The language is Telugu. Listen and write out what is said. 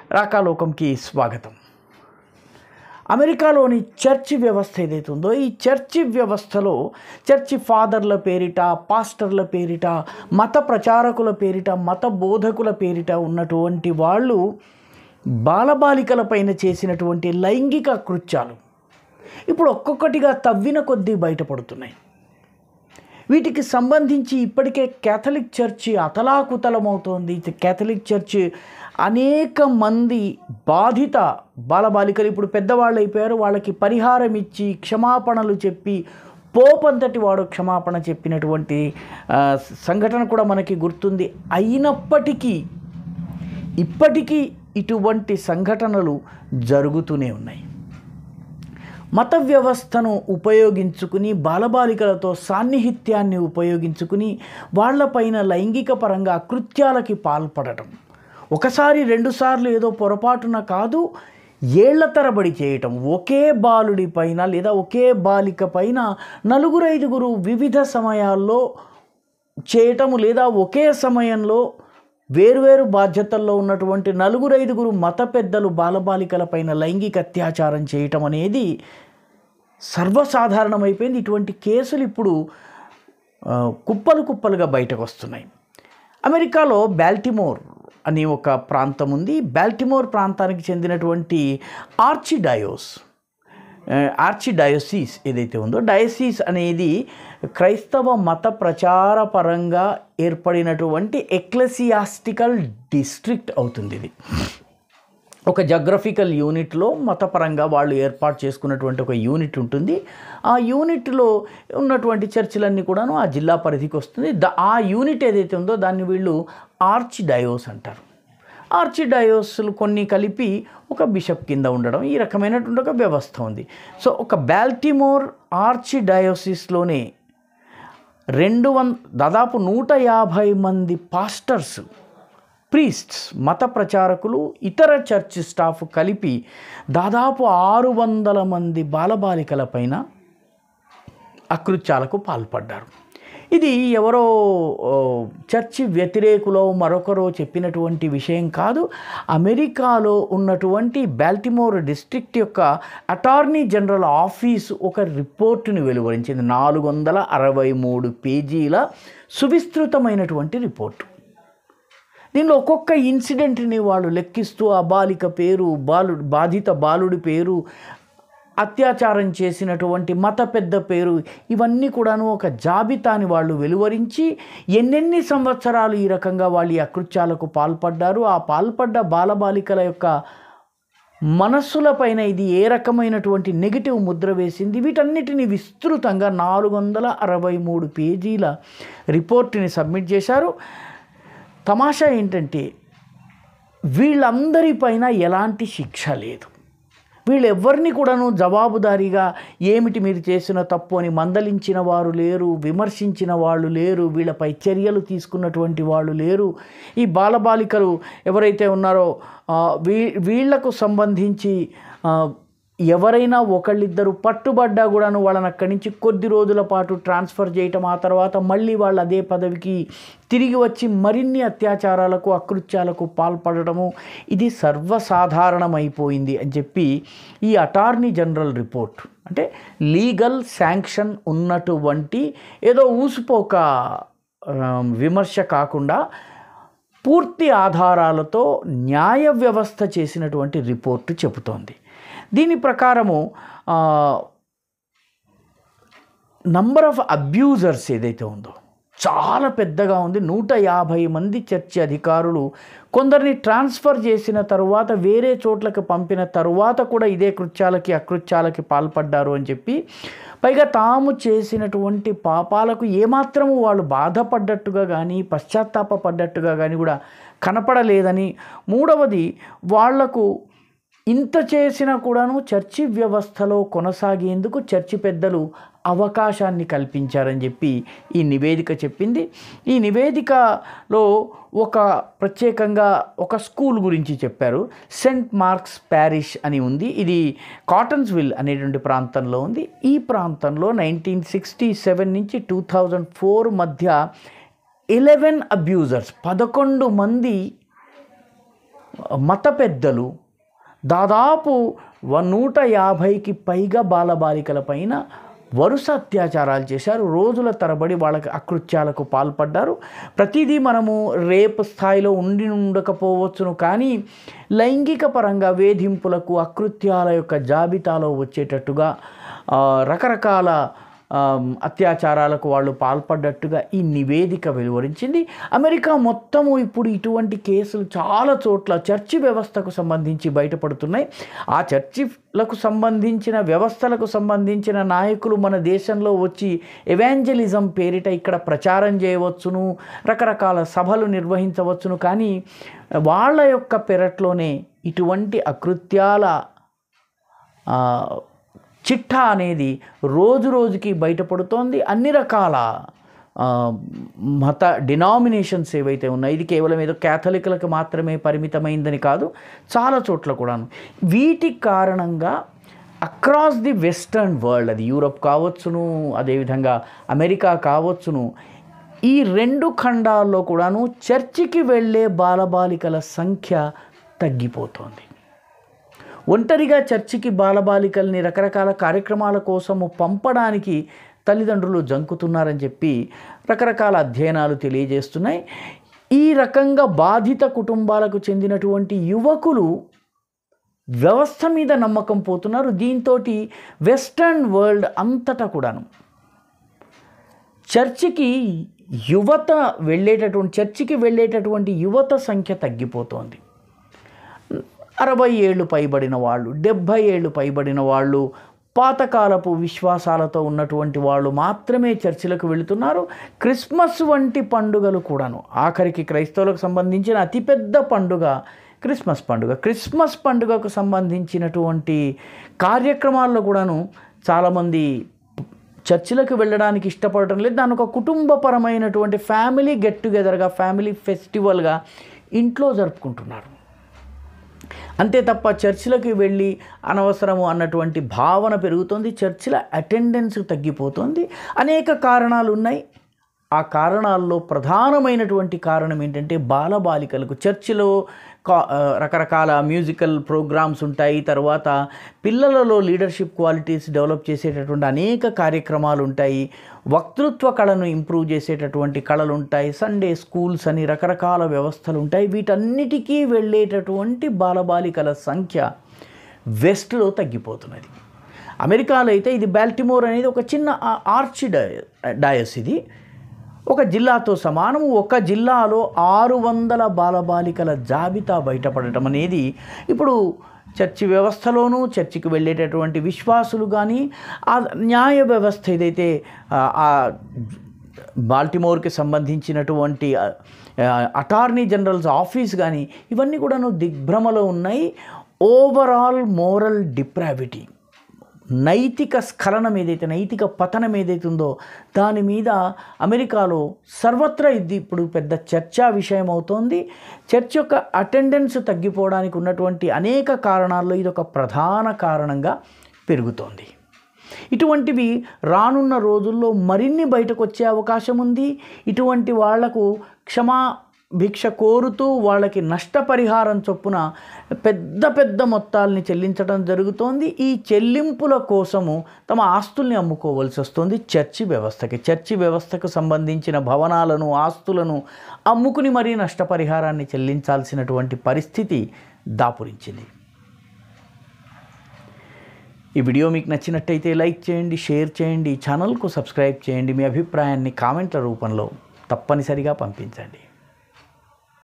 రాకాలోకంకి స్వాగతం అమెరికాలోని చర్చి వ్యవస్థ ఏదైతే ఉందో ఈ చర్చి వ్యవస్థలో చర్చి ఫాదర్ల పేరిట పాస్టర్ల పేరిట మత ప్రచారకుల పేరిట మత బోధకుల పేరిట ఉన్నటువంటి వాళ్ళు బాలబాలికల పైన చేసినటువంటి లైంగిక కృత్యాలు ఇప్పుడు ఒక్కొక్కటిగా తవ్విన కొద్దీ బయటపడుతున్నాయి వీటికి సంబంధించి ఇప్పటికే కేథలిక్ చర్చి అతలాకుతలమవుతోంది ఇది కేథలిక్ చర్చి అనేక మంది బాధిత బాలబాలికలు ఇప్పుడు పెద్దవాళ్ళు అయిపోయారు వాళ్ళకి పరిహారం ఇచ్చి క్షమాపణలు చెప్పి పోపంతటి వాడు క్షమాపణ చెప్పినటువంటి ఆ, సంఘటన కూడా మనకి గుర్తుంది అయినప్పటికీ ఇప్పటికీ ఇటువంటి సంఘటనలు జరుగుతూనే ఉన్నాయి మత వ్యవస్థను ఉపయోగించుకుని బాలబాలికలతో సాన్నిహిత్యాన్ని ఉపయోగించుకుని వాళ్ళపైన లైంగిక పరంగా కృత్యాలకి పాల్పడటం ఒకసారి రెండుసార్లు ఏదో పొరపాటున కాదు ఏళ్ల తరబడి చేయటం ఒకే బాలుడి పైన లేదా ఒకే బాలిక పైన నలుగురు ఐదుగురు వివిధ సమయాల్లో చేయటము లేదా ఒకే సమయంలో వేరువేరు బాధ్యతల్లో ఉన్నటువంటి నలుగురు ఐదుగురు మత పెద్దలు బాలబాలికల పైన లైంగిక అత్యాచారం చేయటం అనేది సర్వసాధారణమైపోయింది ఇటువంటి కేసులు ఇప్పుడు ఆ, కుప్పలు కుప్పలుగా బయటకు వస్తున్నాయి అమెరికాలో బాల్టిమోర్ అనే ఒక ప్రాంతం ఉంది బాల్టిమోర్ ప్రాంతానికి చెందినటువంటి ఆర్చిడయోస్ ఆ, ఆర్చిడయోసిస్ ఏదైతే ఉందో డయసిస్ అనేది క్రైస్తవ మత ప్రచార పరంగా ఏర్పడినటువంటి ఎక్లెసియాస్టికల్ డిస్ట్రిక్ట్ అవుతుంది ఇది ఒక జగ్రఫికల్ యూనిట్లో మతపరంగా వాళ్ళు ఏర్పాటు చేసుకున్నటువంటి ఒక యూనిట్ ఉంటుంది ఆ యూనిట్లో ఉన్నటువంటి చర్చిలన్నీ కూడాను ఆ జిల్లా పరిధికి వస్తుంది ద ఆ యూనిట్ ఏదైతే ఉందో దాన్ని వీళ్ళు ఆర్చ్ డయోస్ అంటారు ఆర్చ్ డయోస్లు కొన్ని కలిపి ఒక బిషప్ కింద ఉండడం ఈ రకమైనటువంటి ఒక వ్యవస్థ ఉంది సో ఒక బాల్టిమోర్ ఆర్చ్ డయోసిస్లోనే రెండు వం దాదాపు నూట యాభై మంది పాస్టర్స్ ప్రీస్ట్స్ మత ప్రచారకులు ఇతర చర్చ్ స్టాఫ్ కలిపి దాదాపు ఆరు వందల మంది బాలబాలికల పైన అకృత్యాలకు పాల్పడ్డారు ఇది ఎవరో ఓ, చర్చి వ్యతిరేకులో మరొకరో చెప్పినటువంటి విషయం కాదు అమెరికాలో ఉన్నటువంటి బాల్టిమోర్ డిస్ట్రిక్ట్ యొక్క అటార్నీ జనరల్ ఆఫీస్ ఒక రిపోర్టుని వెలువరించింది నాలుగు వందల అరవై మూడు పేజీల సువిస్తృతమైనటువంటి రిపోర్టు దీనిలో ఒక్కొక్క ఇన్సిడెంట్ని వాళ్ళు లెక్కిస్తూ ఆ బాలిక పేరు బాలుడు బాధిత బాలుడి పేరు అత్యాచారం చేసినటువంటి మత పెద్ద పేరు ఇవన్నీ కూడాను ఒక జాబితాని వాళ్ళు వెలువరించి ఎన్నెన్ని సంవత్సరాలు ఈ రకంగా వాళ్ళు ఈ అకృత్యాలకు పాల్పడ్డారు ఆ పాల్పడ్డ బాలబాలికల యొక్క మనస్సులపైన ఇది ఏ రకమైనటువంటి నెగిటివ్ ముద్ర వేసింది వీటన్నిటిని విస్తృతంగా నాలుగు వందల అరవై మూడు పేజీల రిపోర్ట్ని సబ్మిట్ చేశారు తమాషా ఏంటంటే వీళ్ళందరిపైన ఎలాంటి శిక్ష లేదు వీళ్ళెవ్వరిని కూడాను జవాబుదారీగా ఏమిటి మీరు చేసిన తప్పు అని మందలించిన వారు లేరు విమర్శించిన వాళ్ళు లేరు వీళ్ళపై చర్యలు తీసుకున్నటువంటి వాళ్ళు లేరు ఈ బాలబాలికలు ఎవరైతే ఉన్నారో ఆ, వీ వీళ్లకు సంబంధించి ఆ, ఎవరైనా ఒకళ్ళిద్దరు పట్టుబడ్డా కూడాను వాళ్ళని అక్కడి నుంచి కొద్ది రోజుల పాటు ట్రాన్స్ఫర్ చేయటం ఆ తర్వాత మళ్ళీ వాళ్ళు అదే పదవికి తిరిగి వచ్చి మరిన్ని అత్యాచారాలకు అకృత్యాలకు పాల్పడటము ఇది సర్వసాధారణమైపోయింది అని చెప్పి ఈ అటార్నీ జనరల్ రిపోర్ట్ అంటే లీగల్ శాంక్షన్ ఉన్నటువంటి ఏదో ఊసిపోక ఆ, విమర్శ కాకుండా పూర్తి ఆధారాలతో న్యాయ వ్యవస్థ చేసినటువంటి రిపోర్టు చెబుతోంది దీని ప్రకారము నంబర్ ఆఫ్ అబ్యూజర్స్ ఏదైతే ఉందో చాలా పెద్దగా ఉంది నూట యాభై మంది చర్చి అధికారులు కొందరిని ట్రాన్స్ఫర్ చేసిన తరువాత వేరే చోట్లకు పంపిన తరువాత కూడా ఇదే కృత్యాలకి అకృత్యాలకి పాల్పడ్డారు అని చెప్పి పైగా తాము చేసినటువంటి పాపాలకు ఏమాత్రము వాళ్ళు బాధపడ్డట్టుగా కానీ పశ్చాత్తాపపడ్డట్టుగా కానీ కూడా కనపడలేదని మూడవది వాళ్లకు ఇంత చేసినా కూడాను చర్చి వ్యవస్థలో కొనసాగేందుకు చర్చి పెద్దలు అవకాశాన్ని కల్పించారని చెప్పి ఈ నివేదిక చెప్పింది ఈ నివేదికలో ఒక ప్రత్యేకంగా ఒక స్కూల్ గురించి చెప్పారు సెంట్ మార్క్స్ ప్యారిష్ అని ఉంది ఇది కాటన్స్విల్ అనేటువంటి ప్రాంతంలో ఉంది ఈ ప్రాంతంలో నైన్టీన్ సిక్స్టీ సెవెన్ నుంచి టూ థౌజండ్ ఫోర్ మధ్య ఎలెవెన్ అబ్యూజర్స్ పదకొండు మంది మత పెద్దలు దాదాపు వ- నూట యాభైకి పైగా బాలబాలికల పైన వరుస అత్యాచారాలు చేశారు రోజుల తరబడి వాళ్ళకి అకృత్యాలకు పాల్పడ్డారు ప్రతిదీ మనము రేపు స్థాయిలో ఉండి ఉండకపోవచ్చును కానీ లైంగిక పరంగా వేధింపులకు అకృత్యాల యొక్క జాబితాలో వచ్చేటట్టుగా ఆ, రకరకాల ఆ, అత్యాచారాలకు వాళ్ళు పాల్పడ్డట్టుగా ఈ నివేదిక వెలువరించింది అమెరికా మొత్తము ఇప్పుడు ఇటువంటి కేసులు చాలా చోట్ల చర్చి వ్యవస్థకు సంబంధించి బయటపడుతున్నాయి ఆ చర్చిలకు సంబంధించిన వ్యవస్థలకు సంబంధించిన నాయకులు మన దేశంలో వచ్చి ఎవాంజలిజం పేరిట ఇక్కడ ప్రచారం చేయవచ్చును రకరకాల సభలు నిర్వహించవచ్చును కానీ వాళ్ళ యొక్క పెరట్లోనే ఇటువంటి అకృత్యాల ఆ, చిట్టా అనేది రోజు రోజుకి బయటపడుతోంది అన్ని రకాల ఆ, మత డినామినేషన్స్ ఏవైతే ఉన్నాయో ఇది కేవలం ఏదో క్యాథలిక్లకు మాత్రమే పరిమితమైందని కాదు చాలా చోట్ల కూడాను వీటి కారణంగా అక్రాస్ ది వెస్టర్న్ వరల్డ్ అది యూరప్ కావచ్చును అదేవిధంగా అమెరికా కావచ్చును ఈ రెండు ఖండాల్లో కూడాను చర్చికి వెళ్ళే బాలబాలికల సంఖ్య తగ్గిపోతోంది ఒంటరిగా చర్చికి బాలబాలికల్ని రకరకాల కార్యక్రమాల కోసము పంపడానికి తల్లిదండ్రులు జంకుతున్నారని చెప్పి రకరకాల అధ్యయనాలు తెలియజేస్తున్నాయి ఈ రకంగా బాధిత కుటుంబాలకు చెందినటువంటి యువకులు వ్యవస్థ మీద నమ్మకం పోతున్నారు దీంతో వెస్టర్న్ వరల్డ్ అంతటా కూడాను చర్చికి యువత వెళ్ళేటటువంటి చర్చికి వెళ్ళేటటువంటి యువత సంఖ్య తగ్గిపోతోంది అరవై ఏళ్ళు పైబడిన వాళ్ళు డెబ్భై ఏళ్ళు పైబడిన వాళ్ళు పాతకాలపు విశ్వాసాలతో ఉన్నటువంటి వాళ్ళు మాత్రమే చర్చిలకు వెళుతున్నారు క్రిస్మస్ వంటి పండుగలు కూడాను ఆఖరికి క్రైస్తవులకు సంబంధించిన అతిపెద్ద పండుగ క్రిస్మస్ పండుగ క్రిస్మస్ పండుగకు సంబంధించినటువంటి కార్యక్రమాల్లో కూడాను చాలామంది చర్చిలకు వెళ్ళడానికి ఇష్టపడటం లేదు దాని ఒక కుటుంబపరమైనటువంటి ఫ్యామిలీ గెట్ టుగెదర్గా ఫ్యామిలీ ఫెస్టివల్గా ఇంట్లో జరుపుకుంటున్నారు అంతే తప్ప చర్చిలకు వెళ్ళి అనవసరము అన్నటువంటి భావన పెరుగుతుంది చర్చిల అటెండెన్స్ తగ్గిపోతుంది అనేక కారణాలు ఉన్నాయి ఆ కారణాల్లో ప్రధానమైనటువంటి కారణం ఏంటంటే బాలబాలికలకు చర్చిలో కా ఆ, రకరకాల మ్యూజికల్ ప్రోగ్రామ్స్ ఉంటాయి తర్వాత పిల్లలలో లీడర్షిప్ క్వాలిటీస్ డెవలప్ చేసేటటువంటి అనేక కార్యక్రమాలు ఉంటాయి వక్తృత్వ కళను ఇంప్రూవ్ చేసేటటువంటి కళలు ఉంటాయి సండే స్కూల్స్ అని రకరకాల వ్యవస్థలు ఉంటాయి వీటన్నిటికీ వెళ్ళేటటువంటి బాలబాలికల సంఖ్య వెస్ట్లో తగ్గిపోతున్నది అమెరికాలో అయితే ఇది బాల్టిమోర్ అనేది ఒక చిన్న ఆ- ఆర్చి డయ డయస్ ఇది ఒక జిల్లాతో సమానము ఒక జిల్లాలో ఆరు వందల బాలబాలికల జాబితా బయటపడటం అనేది ఇప్పుడు చర్చి వ్యవస్థలోనూ చర్చికి వెళ్ళేటటువంటి విశ్వాసులు కానీ ఆ న్యాయ వ్యవస్థ ఏదైతే ఆ, ఆ బాల్టిమోర్కి సంబంధించినటువంటి ఆ, అటార్నీ జనరల్స్ ఆఫీస్ కానీ ఇవన్నీ కూడాను దిగ్భ్రమలో ఉన్నాయి ఓవరాల్ మోరల్ డిప్రావిటీ నైతిక స్ఖలనం ఏదైతే నైతిక పతనం ఏదైతే ఉందో దాని మీద అమెరికాలో సర్వత్రా ఇది ఇప్పుడు పెద్ద చర్చా విషయం అవుతోంది చర్చ్ యొక్క అటెండెన్స్ తగ్గిపోవడానికి ఉన్నటువంటి అనేక కారణాల్లో ఇది ఒక ప్రధాన కారణంగా పెరుగుతోంది ఇటువంటివి రానున్న రోజుల్లో మరిన్ని బయటకు వచ్చే అవకాశం ఉంది ఇటువంటి వాళ్లకు క్షమా భిక్ష కోరుతూ వాళ్ళకి నష్టపరిహారం చొప్పున పెద్ద పెద్ద మొత్తాల్ని చెల్లించడం జరుగుతోంది ఈ చెల్లింపుల కోసము తమ ఆస్తుల్ని అమ్ముకోవాల్సి వస్తుంది చర్చి వ్యవస్థకి చర్చి వ్యవస్థకు సంబంధించిన భవనాలను ఆస్తులను అమ్ముకుని మరీ నష్టపరిహారాన్ని చెల్లించాల్సినటువంటి పరిస్థితి దాపురించింది ఈ వీడియో మీకు నచ్చినట్టయితే లైక్ చేయండి షేర్ చేయండి ఛానల్కు సబ్స్క్రైబ్ చేయండి మీ అభిప్రాయాన్ని కామెంట్ల రూపంలో తప్పనిసరిగా పంపించండి